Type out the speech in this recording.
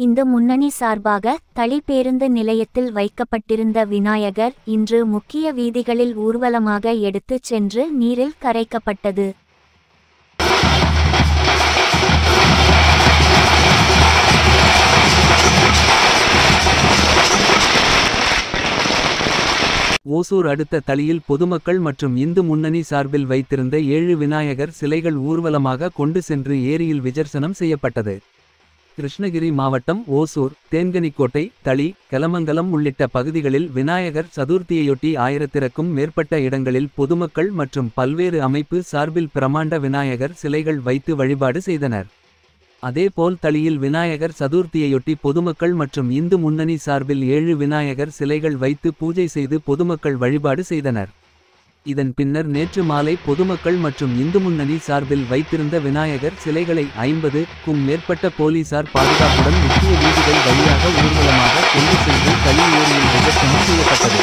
இந்து முன்னணி சார்பாக தளி பேருந்து நிலையத்தில் வைக்கப்பட்டிருந்த விநாயகர் இன்று முக்கிய வீதிகளில் ஊர்வலமாக எடுத்துச் சென்று நீரில் கரைக்கப்பட்டது ஓசூர் அடுத்த தளியில் பொதுமக்கள் மற்றும் இந்து முன்னணி சார்பில் வைத்திருந்த ஏழு விநாயகர் சிலைகள் ஊர்வலமாக கொண்டு சென்று ஏரியில் விஜர்சனம் செய்யப்பட்டது கிருஷ்ணகிரி மாவட்டம் ஓசூர் தேன்கனிக்கோட்டை தளி கெலமங்கலம் உள்ளிட்ட பகுதிகளில் விநாயகர் சதுர்த்தியையொட்டி ஆயிரத்திற்கும் மேற்பட்ட இடங்களில் பொதுமக்கள் மற்றும் பல்வேறு அமைப்பு சார்பில் பிரமாண்ட விநாயகர் சிலைகள் வைத்து வழிபாடு செய்தனர் அதேபோல் தளியில் விநாயகர் சதுர்த்தியையொட்டி பொதுமக்கள் மற்றும் இந்து முன்னணி சார்பில் ஏழு விநாயகர் சிலைகள் வைத்து பூஜை செய்து பொதுமக்கள் வழிபாடு செய்தனர் இதன் பின்னர் நேற்று மாலை பொதுமக்கள் மற்றும் இந்து முன்னணி சார்பில் வைத்திருந்த விநாயகர் சிலைகளை ஐம்பது க்கும் மேற்பட்ட போலீசார் பாதுகாப்புடன் முக்கிய வீதிகள் வழியாக ஊர்வலமாக கொண்டு சென்று களி ஏரியில் விஜர்சனம் செய்யப்பட்டது